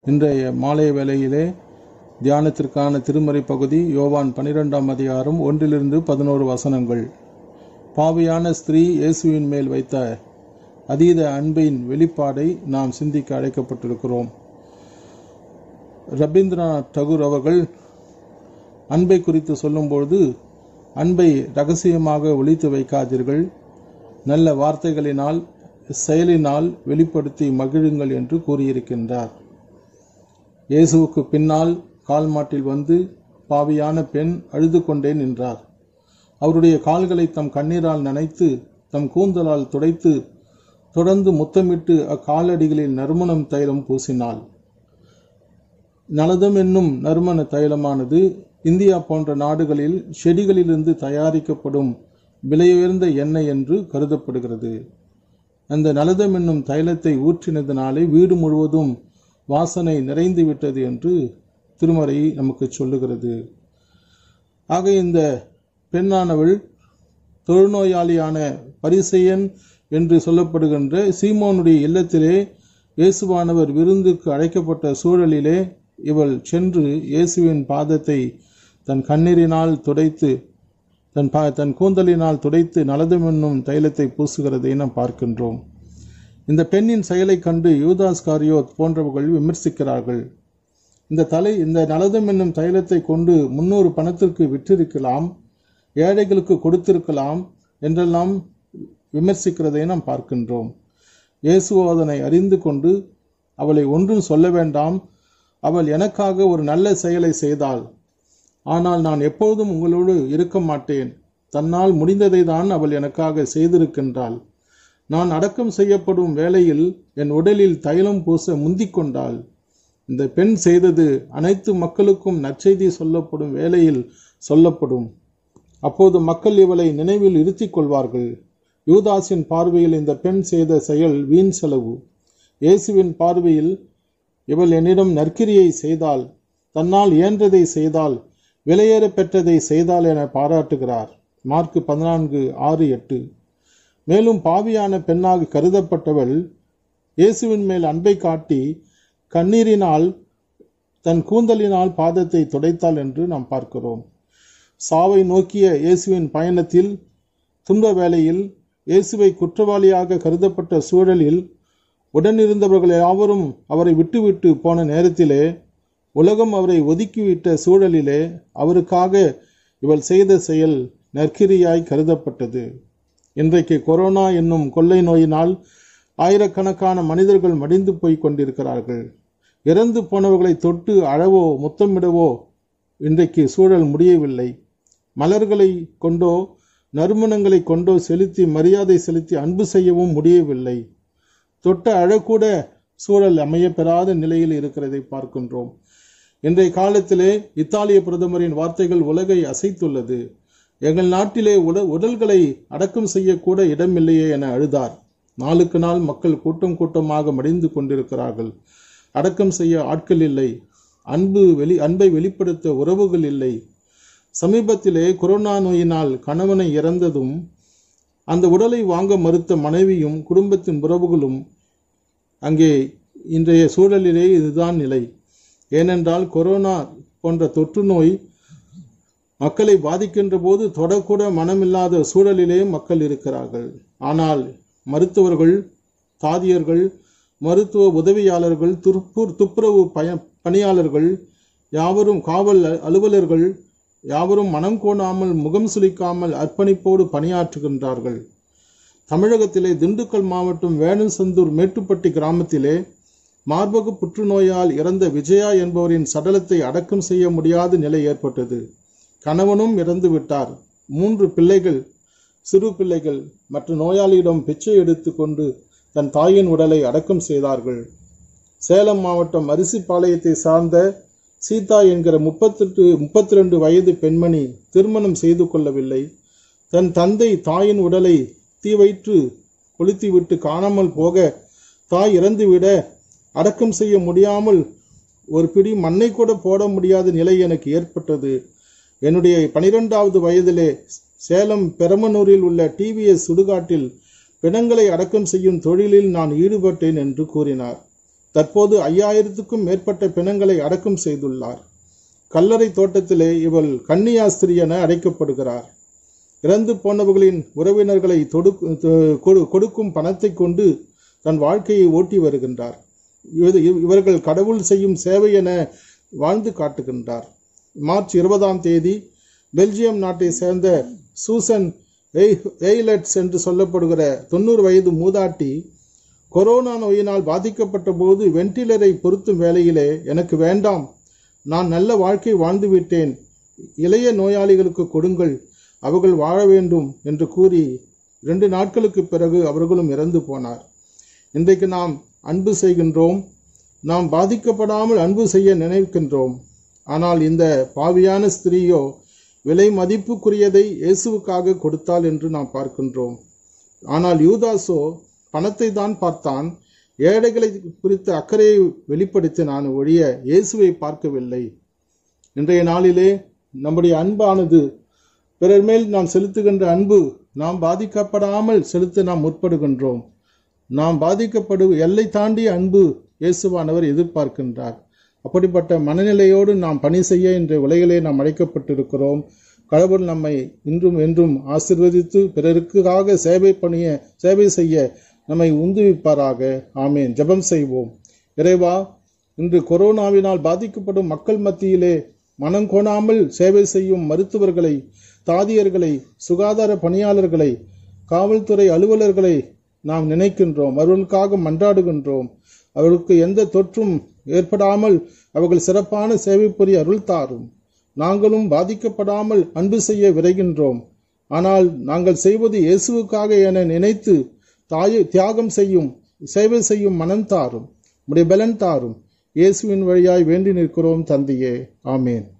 இன்றைய மாலை வேளையிலே தியானத்திற்கான திருமறை பகுதி யோவான் பனிரெண்டாம் அதிகாரம் ஒன்றிலிருந்து பதினோரு வசனங்கள் பாவியான ஸ்திரீ இயேசுவின் மேல் வைத்த அதீத அன்பின் வெளிப்பாடை நாம் சிந்திக்க அழைக்கப்பட்டிருக்கிறோம் ரபீந்திரநாத் டகுர் அவர்கள் அன்பை குறித்து சொல்லும்பொழுது அன்பை ரகசியமாக ஒழித்து வைக்காதீர்கள் நல்ல வார்த்தைகளினால் செயலினால் வெளிப்படுத்தி மகிழுங்கள் என்று கூறியிருக்கின்றார் இயேசுவுக்கு பின்னால் கால் மாட்டில் வந்து பாவியான பெண் அழுது கொண்டே நின்றார் அவருடைய கால்களை தம் கண்ணீரால் நனைத்து தம் கூந்தலால் துடைத்து தொடர்ந்து முத்தமிட்டு அக்காலடிகளில் நறுமணம் தைலம் பூசினாள் நலதம் என்னும் நறுமண தைலமானது இந்தியா போன்ற நாடுகளில் செடிகளிலிருந்து தயாரிக்கப்படும் விலையுயர்ந்த எண்ணெய் என்று கருதப்படுகிறது அந்த நலதம் என்னும் தைலத்தை ஊற்றினதினாலே வீடு முழுவதும் வாசனை நிறைந்து விட்டது என்று திருமறை நமக்கு சொல்லுகிறது ஆக இந்த பெண்ணானவள் தொழுநோயாளியான பரிசெயன் என்று சொல்லப்படுகின்ற சீமோனுடைய இல்லத்திலே இயேசுவானவர் விருந்துக்கு அழைக்கப்பட்ட சூழலிலே இவள் சென்று இயேசுவின் பாதத்தை தன் கண்ணீரினால் துடைத்து தன் பா தன் கூந்தலினால் துடைத்து நலதம் என்னும் தைலத்தை பூசுகிறதை நாம் பார்க்கின்றோம் இந்த பெண்ணின் செயலை கண்டு யூதாஸ் காரியோத் போன்றவர்கள் விமர்சிக்கிறார்கள் இந்த தலை இந்த நலதம் என்னும் தைலத்தை கொண்டு முன்னூறு பணத்திற்கு விற்றிருக்கலாம் ஏழைகளுக்கு கொடுத்திருக்கலாம் என்றெல்லாம் விமர்சிக்கிறதை நாம் பார்க்கின்றோம் இயேசுவோ அதனை அறிந்து கொண்டு அவளை ஒன்றும் சொல்ல வேண்டாம் அவள் எனக்காக ஒரு நல்ல செயலை செய்தாள் ஆனால் நான் எப்பொழுதும் உங்களோடு இருக்க மாட்டேன் தன்னால் முடிந்ததை தான் அவள் எனக்காக செய்திருக்கின்றாள் நான் அடக்கம் செய்யப்படும் வேளையில் என் உடலில் தைலம் பூச முந்திக் கொண்டாள் இந்த பெண் செய்தது அனைத்து மக்களுக்கும் நற்செய்தி சொல்லப்படும் வேளையில் சொல்லப்படும் அப்போது மக்கள் இவளை நினைவில் இருத்திக் கொள்வார்கள் யூதாஸின் பார்வையில் இந்த பெண் செய்த செயல் வீண் செலவு இயேசுவின் பார்வையில் இவள் என்னிடம் நற்கிரியை செய்தால் தன்னால் இயன்றதை செய்தால் விலையேற பெற்றதை செய்தால் என பாராட்டுகிறார் மார்க் பதினான்கு ஆறு எட்டு மேலும் பாவியான பெண்ணாக கருதப்பட்டவள் இயேசுவின் மேல் அன்பை காட்டி கண்ணீரினால் தன் கூந்தலினால் பாதத்தை துடைத்தாள் என்று நாம் பார்க்கிறோம் சாவை நோக்கிய இயேசுவின் பயணத்தில் துன்ப வேளையில் இயேசுவை குற்றவாளியாக கருதப்பட்ட சூழலில் உடனிருந்தவர்கள் யாவரும் அவரை விட்டுவிட்டு போன நேரத்திலே உலகம் அவரை ஒதுக்கிவிட்ட சூழலிலே அவருக்காக இவள் செய்த செயல் நற்கிரியாய் கருதப்பட்டது இன்றைக்கு கொரோனா என்னும் கொள்ளை நோயினால் ஆயிரக்கணக்கான மனிதர்கள் மடிந்து போய் கொண்டிருக்கிறார்கள் இறந்து போனவர்களை தொட்டு அழவோ முத்தமிடவோ இன்றைக்கு சூழல் முடியவில்லை மலர்களை கொண்டோ நறுமணங்களை கொண்டோ செலுத்தி மரியாதை செலுத்தி அன்பு செய்யவும் முடியவில்லை தொட்ட அழக்கூட சூழல் அமையப்பெறாத நிலையில் இருக்கிறதை பார்க்கின்றோம் இன்றைய காலத்திலே இத்தாலிய பிரதமரின் வார்த்தைகள் உலகை அசைத்துள்ளது எங்கள் நாட்டிலே உட உடல்களை அடக்கம் செய்யக்கூட இடமில்லையே என அழுதார் நாளுக்கு நாள் மக்கள் கூட்டம் கூட்டமாக மடிந்து கொண்டிருக்கிறார்கள் அடக்கம் செய்ய ஆட்கள் இல்லை அன்பு வெளி அன்பை வெளிப்படுத்த உறவுகள் இல்லை சமீபத்திலே கொரோனா நோயினால் கணவனை இறந்ததும் அந்த உடலை வாங்க மறுத்த மனைவியும் குடும்பத்தின் உறவுகளும் அங்கே இன்றைய சூழலிலே இதுதான் நிலை ஏனென்றால் கொரோனா போன்ற தொற்று நோய் மக்களை பாதிக்கின்ற போது தொடக்கூட மனமில்லாத சூழலிலே மக்கள் இருக்கிறார்கள் ஆனால் மருத்துவர்கள் தாதியர்கள் மருத்துவ உதவியாளர்கள் துப்புர் துப்புரவு பய பணியாளர்கள் யாவரும் காவல் அலுவலர்கள் யாவரும் மனம் கோணாமல் முகம் சுளிக்காமல் அர்ப்பணிப்போடு பணியாற்றுகின்றார்கள் தமிழகத்திலே திண்டுக்கல் மாவட்டம் வேணசந்தூர் மேட்டுப்பட்டி கிராமத்திலே மார்பக புற்றுநோயால் இறந்த விஜயா என்பவரின் சடலத்தை அடக்கம் செய்ய முடியாத நிலை ஏற்பட்டது கணவனும் இறந்து விட்டார் மூன்று பிள்ளைகள் சிறு பிள்ளைகள் மற்ற நோயாளியிடம் பிச்சை எடுத்து கொண்டு தன் தாயின் உடலை அடக்கம் செய்தார்கள் சேலம் மாவட்டம் அரிசிப்பாளையத்தை சார்ந்த சீதா என்கிற முப்பத்தெட்டு முப்பத்தி ரெண்டு வயது பெண்மணி திருமணம் செய்து கொள்ளவில்லை தன் தந்தை தாயின் உடலை தீ வைத்து கொளுத்திவிட்டு காணாமல் போக தாய் இறந்துவிட அடக்கம் செய்ய முடியாமல் ஒரு பிடி மண்ணை கூட போட முடியாத நிலை எனக்கு ஏற்பட்டது என்னுடைய பனிரெண்டாவது வயதிலே சேலம் பெரமனூரில் உள்ள டிவிஎஸ் சுடுகாட்டில் பிணங்களை அடக்கம் செய்யும் தொழிலில் நான் ஈடுபட்டேன் என்று கூறினார் தற்போது ஐயாயிரத்துக்கும் மேற்பட்ட பிணங்களை அடக்கம் செய்துள்ளார் கல்லறை தோட்டத்திலே இவள் கன்னியாஸ்திரி என அழைக்கப்படுகிறார் இறந்து போனவர்களின் உறவினர்களை தொடுக்கு- தொ- கொடு- கொடுக்கும் பணத்தை கொண்டு தன் வாழ்க்கையை ஓட்டி வருகின்றார் இது- இவர்கள் கடவுள் செய்யும் சேவை என வாழ்ந்து காட்டுகின்றார் மார்ச் இருபதாம் தேதி பெல்ஜியம் நாட்டை சேர்ந்த சூசன் எய்- எய்லட்ஸ் என்று சொல்லப்படுகிற தொண்ணூறு வயது மூதாட்டி கொரோனா நோயினால் பாதிக்கப்பட்ட போது வெண்டிலரை பொருத்தும் வேளையிலே எனக்கு வேண்டாம் நான் நல்ல வாழ்க்கை வாழ்ந்து விட்டேன் இளைய நோயாளிகளுக்கு கொடுங்கள் அவர்கள் வாழ வேண்டும் என்று கூறி இரண்டு நாட்களுக்கு பிறகு அவர்களும் இறந்து போனார் இன்றைக்கு நாம் அன்பு செய்கின்றோம் நாம் பாதிக்கப்படாமல் அன்பு செய்ய நினைக்கின்றோம் ஆனால் இந்த பாவியான ஸ்திரீயோ விலை மதிப்புக்குரியதை இயேசுவுக்காக கொடுத்தாள் என்று நாம் பார்க்கின்றோம் ஆனால் யூதாசோ பணத்தை தான் பார்த்தான் ஏழைகளை குறித்த அக்கறையை வெளிப்படுத்தினான் ஒழிய இயேசுவை பார்க்கவில்லை இன்றைய நாளிலே நம்முடைய அன்பானது பிறர் மேல் நாம் செலுத்துகின்ற அன்பு நாம் பாதிக்கப்படாமல் செலுத்த நாம் முற்படுகின்றோம் நாம் பாதிக்கப்படு எல்லை தாண்டிய அன்பு இயேசுவானவர் எதிர்பார்க்கின்றார் அப்படிப்பட்ட மனநிலையோடு நாம் பணி செய்ய இன்ற உலகிலே நாம் அழைக்கப்பட்டிருக்கிறோம் கடவுள் நம்மை இன்றும் என்றும் ஆசிர்வதித்து பிறருக்காக சேவை பணிய சேவை செய்ய நம்மை உந்துவிப்பாராக ஆமேன் ஜெபம் செய்வோம் இறைவா இன்று கொரோனாவினால் பாதிக்கப்படும் மக்கள் மத்தியிலே மனம் கோணாமல் சேவை செய்யும் மருத்துவர்களை தாதியர்களை சுகாதார பணியாளர்களை காவல்துறை அலுவலர்களை நாம் நினைக்கின்றோம் அவர்களுக்காக மன்றாடுகின்றோம் அவர்களுக்கு எந்த தொற்றும் ஏற்படாமல் அவர்கள் சிறப்பான சேவை புரிய அருள் தாரும் நாங்களும் பாதிக்கப்படாமல் அன்பு செய்ய விரைகின்றோம் ஆனால் நாங்கள் செய்வது இயேசுவுக்காக என நினைத்து தாயை தியாகம் செய்யும் சேவை செய்யும் மனம் தாரும் உடைய பலன் தாரும் இயேசுவின் வழியாய் வேண்டி நிற்கிறோம் தந்தையே ஆமேன்